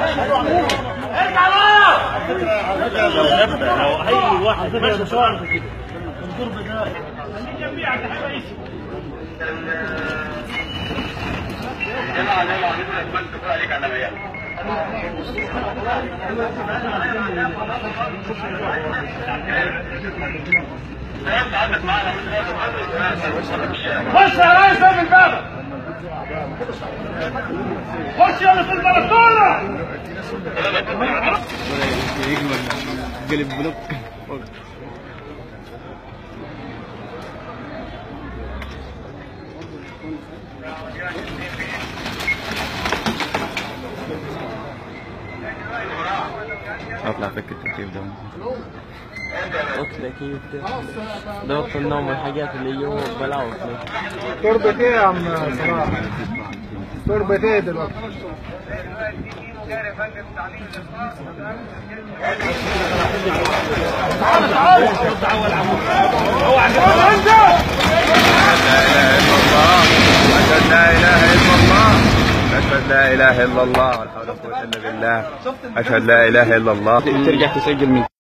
ارجع لو لو اي واحد ماشي مشوار كده الضرب ده جنبيعك يا حبيبي خش يا ريس في الباب خش يلا في البلكونه قلب بلوك اطلع فك التركيب ده اطلع كيف ده وقت النوم والحاجات اللي هو بلاوي تربة ايه يا عم صلاح؟ تربة ايه دلوقتي؟ أشهد لا إله إلا الله أشهد لا إله إلا الله ولا حول ولا قوة إلا بالله أشهد لا إله إلا الله ترجع تسجل من